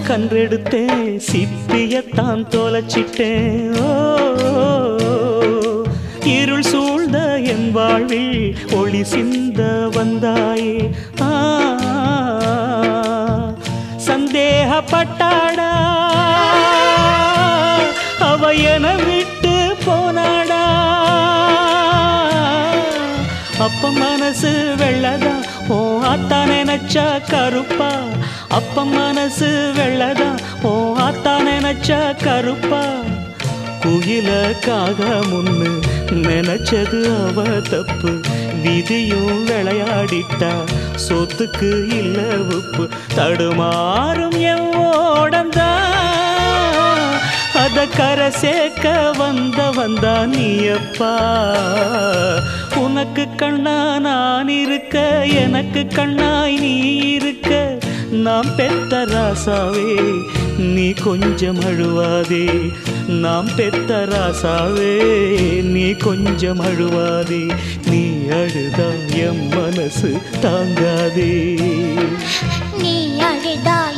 கன்றெடுத்தேன் சிப்பியத்தான் தொலைச்சிட்டேன் ஓ இருள் சூழ்ந்த என் வாழ்வில் ஒளி சிந்த வந்தாயே ஆ சந்தேகப்பட்டாடா அவ என விட்டு போனாடா அப்ப மனசு வெள்ளதா ஓ ஆத்தா நினைச்சா கருப்பா அப்ப மனசு வெள்ளதா ஓ ஆத்தா நினைச்சா கருப்பா குயிலக்காக முன்னு நினைச்சது அவ தப்பு விதியும் விளையாடிட்டா சொத்துக்கு இல்ல உப்பு தடுமாறும் எவ்வோடந்தா அத கரை சேர்க்க வந்த வந்தா நீயப்பா உனக்கு கண்ணா நான் இருக்க எனக்கு கண்ணாய் நீ இருக்க நாம் பெத்த ராசாவே நீ கொஞ்சம் அழுவாதே நாம் பெத்த ராசாவே நீ கொஞ்சம் அழுவாதே நீ அழுதா என் மனசு தாங்காதே நீ அழுதா